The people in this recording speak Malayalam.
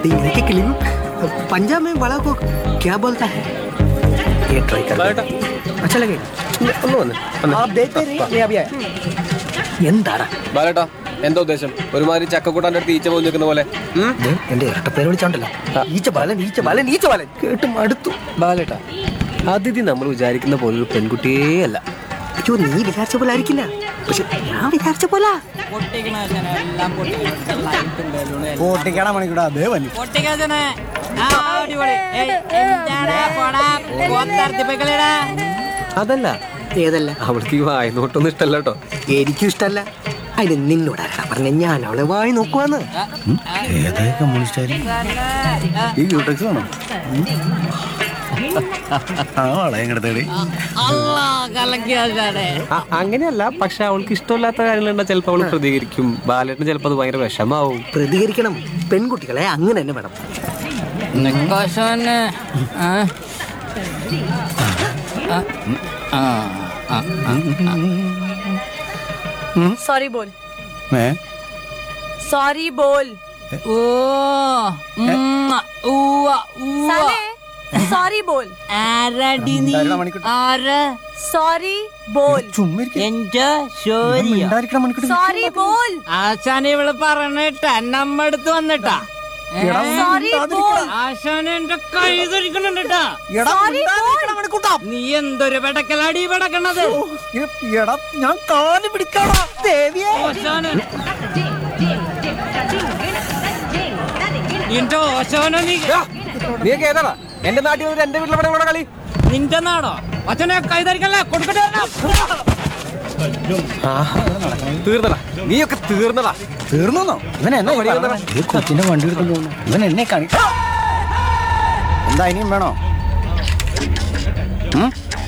डिंगरे के क्लिंग पंजाब में बड़ा को क्या बोलता है ये ट्राई कर ബാലേട്ടാ अच्छा लगे ഒന്ന് വന്ന് വന്ന്. आप देखते रहिए मैं अभी आया എന്താടാ ബാലേട്ടാ എന്താ ഉദ്ദേശം ഒരുമാതിരി ചക്കക്കൂട്ടാന്റെ അടുത്ത് ഈച്ച പോയി നിൽക്കുന്ന പോലെ ഉം? ദേ, എന്റെ ഇരട്ട പേര് വിളിച്ചോണ്ടല്ലോ ഈച്ച ബാലൻ ഈച്ച ബാലൻ ഈച്ച ബാലൻ കേട്ട് മടുത്തു ബാലേട്ടാ അതിഥി നമ്മൾ വിചാരിക്കുന്ന പോലെ ഒരു പെൺകുട്ടിയേ അല്ല അയ്യോ നീ വിചാരിച്ച പോലെ ആയിരിക്കില്ല പക്ഷെ ഞാൻ വിചാരിച്ച പോലെ പൊട്ടിക്കട മണിക്കൂടാ അതേ വന്നി അതല്ല ഏതല്ല അവൾക്ക് ഈ വായനോട്ടൊന്നും ഇഷ്ടല്ല കേട്ടോ എനിക്കും ഇഷ്ടല്ല അതിന് നിന്നോട് ആരാ പറഞ്ഞ ഞാൻ അവളെ വായി നോക്കുവാന്ന് ഏതായി കമ്മ്യൂണിസ്റ്റ് ഈ യൂടെക്സ് വേണം ആ വളയം കിടത്തേടി അ- അങ്ങനെയല്ല പക്ഷെ അവൾക്ക് ഇഷ്ടമില്ലാത്ത കാര്യങ്ങളുണ്ടാ ചിലപ്പോൾ അവൾ പ്രതികരിക്കും ബാലേട്ടന് ചിലപ്പോൾ അത് ഭയങ്കര വിഷമാവും പ്രതികരിക്കണം പെൺകുട്ടികളെ അങ്ങനെ തന്നെ വേണം सॉरी बोल ഏ सॉरी बोल साले सॉरी बोल എന്തായാലും മണിക്കൂട്ട് सॉरी बोल ചുമ്മാ ഇരിക്ക്. എന്റെ ശോരിയോ മിണ്ടാതിരിക്കണ മണിക്കൂട്ട് सॉरी बोल ആശാൻ ഇവള് പറഞ്ഞിട്ടാ നമ്മ അടുത്ത് വന്നിട്ടാ सॉरी बोल ആശാൻ എന്റെ കൈ ധരിക്കണുണ്ട് ട്ടാ. എടാ, Sorry, മിണ്ടാതിരിക്കണ മണിക്കൂട്ടാ. നീ എന്തൊരു പെടക്കലാടി പെടക്കണത് ഓ, എ- എടാ ഞാൻ കാല് പിടിക്കാടാ ദേവിയെ ആശാന് നിന്റെ ഓശോനോ നീ നീ ഏതാടാ എന്റെ നാട്ടിൽ വന്നിട്ട് എന്റെ വീട്ടിലെ ഇവിടെ കളി നിന്റെ നാടോ അച്ഛനെ കൈ ധരിക്കല്ലേ കൊടുക്കട്ടെ തീർന്നടാ നീയൊക്കെ തീർന്നടാ തീർന്നോ ഇവൻ എന്നെ വഴി വന്നടാ. ഇത് കൊച്ചിന്റെ വണ്ടി എടുത്തോണ്ട് പോകുന്നു ഇവൻ എന്നെ കാണി എന്താ ഇനിയും വേണോ ഉം?